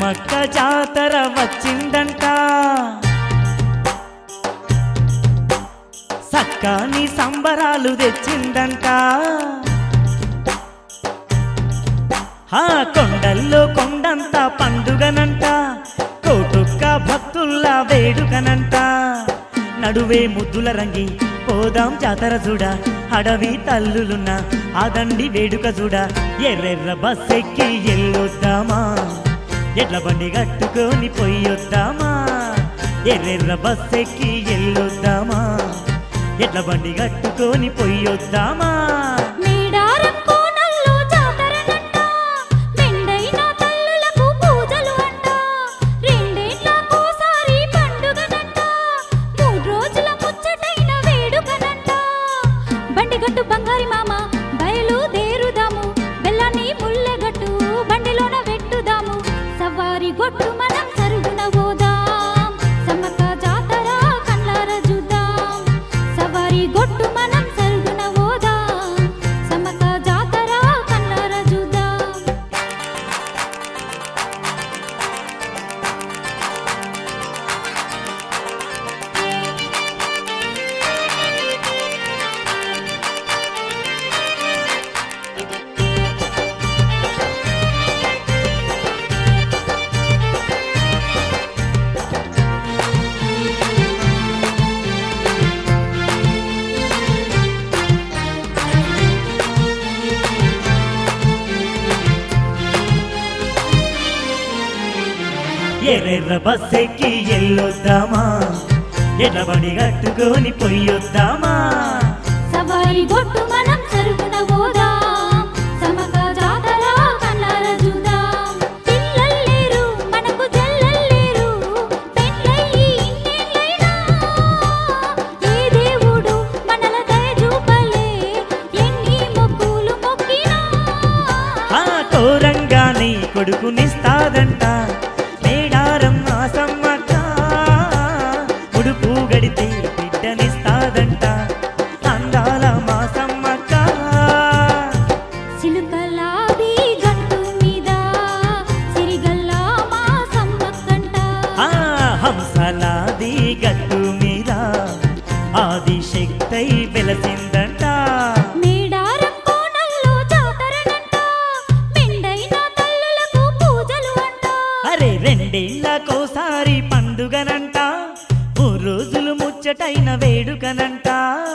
సమ్మక్క జాతర వచ్చిందంట సక్కాని సంబరాలు తెచ్చిందంట ఆ కొండల్లో కొండంత పండుగనంట కోటుక్క భక్తుల్లా వేడుకనంట నడువే ముద్దుల రంగి పోదాం జాతర చూడ అడవి తల్లులున్న ఆ దండి వేడుక చూడ ఎర్రెర్ర బస్సెక్కి ఎల్లొద్దామా ఎడ్ల బండి కట్టుకొని పొయ్యొద్దామా ఎర్రెర్ర బస్సెక్కి ఎల్లొద్దామా ఎడ్ల బండి కట్టుకొని పొయ్యొద్దామా మేడారం కోనల్లో జాతరనంట మెండైన తల్లులకు పూజలు అంట రెండేళ్లకోసారి పండుగనంట మూడు రోజుల ముచ్చటైన వేడుకనంట బండిగట్టు బంగారి మామ బయలుదేరుదాము బెల్లాన్ని ముల్లెగట్టు బండిలోన వెట్టుదాము సవారి గొట్టు మనం సరుగున పోదాం సమ్మక్క జాతర కళ్ళార చూద్దాం సవారి గొట్టు మనం సరుగున పోదాం సమ్మక్క జాతర కళ్ళార చూద్దాం ఎర్రెర్ర బస్సెక్కి ఎల్లొద్దామా ఎడ్ల బండి కట్టుకొని పొయ్యొద్దామా సవారి గొట్టు మనం సరుగున పోదాం సమ్మక్క జాతర కళ్ళార చూద్దాం పిల్లల్లేరు మనకు జల్లల్లేరు పెళ్ళయి ఇన్నేళ్ళైనా ఏ దేవుడు మనల దయ చూపలే ఎన్ని మొక్కులు మొక్కినా ఆ కోరంగాని కొడుకునిస్తాదంట మేడారం ఆ సమ్మక్క ఉడుపు గడితే బిడ్డనిస్తాదంట అందాల మా సమ్మక్క సిలుకలాది గట్టు మీద సిరిగల్లా మా సమ్మక్కంట ఆ హంసలాది గట్టు మీద ఆదిశక్తై వెలసిందంట మేడారం కోనల్లో జాతరనంట మెండైన తల్లులకు పూజలు అంట అరే రెండేళ్లకోసారి పండుగనంట మూడు రోజులు ముచ్చటైన వేడుకనంట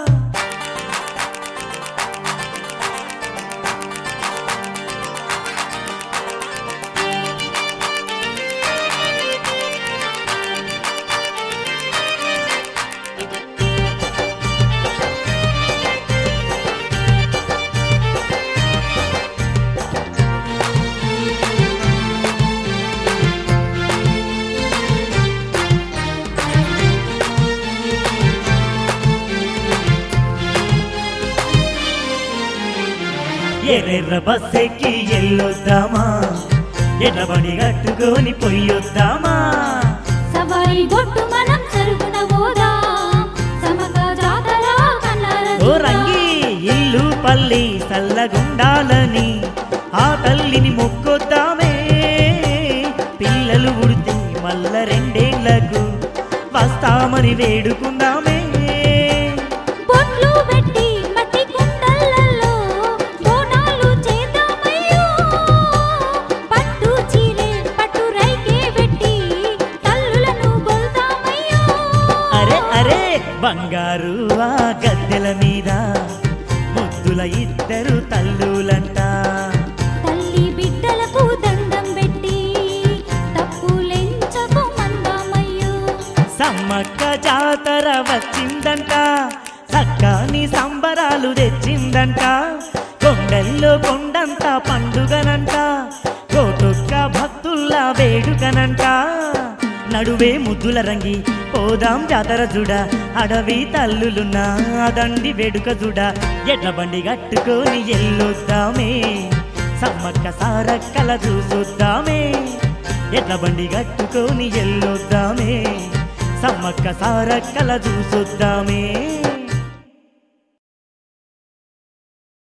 ఎర్రెర్ర బస్సెక్కి ఎల్లొద్దామా ఎడ్లబడి కట్టుకొని పొయ్యొద్దామా సవారి గొట్టు మనం సరుగున పోదాం సమక జాతర కన్నార ఓ రంగి ఇల్లు పల్లి సల్లగుండాలని ఆ తల్లిని మొక్కొద్దామే పిల్లలు ఉడితే మల్ల రెండేళ్లకు వస్తామని వేడుకుందామే బొట్లు పెట్టి మట్టి కుండలలో బోనాలు చేద్దామయ్యో పట్టు చీరే పట్టు రైకే పెట్టి తల్లులను గొల్తామయ్యో అరే అరే బంగారు ఆ గద్దెల మీద ముద్దుల ఇద్దరు తల్లులంట తల్లి బిడ్డలకు దండం పెట్టి తప్పులెంచకు మందామయ్యో సమ్మక్క జాతర వచ్చిందంట చక్కని సంబరాలు తెచ్చిందంట కొండల్లో కొండంత పండుగనంట కోటొక్క భక్తుల్లా వేడుకనంట నడువే ముద్దుల రంగి పోదాం జాతర చూడ అడవి తల్లులున్న ఆ దండి వేడుక చూడ ఎడ్ల బండి కట్టుకొని ఎల్లొద్దామే సమ్మక్క సారక్కల చూసొద్దామే ఎడ్ల బండి కట్టుకొని ఎల్లొద్దామే సమ్మక్క సారక్కల చూసొద్దామే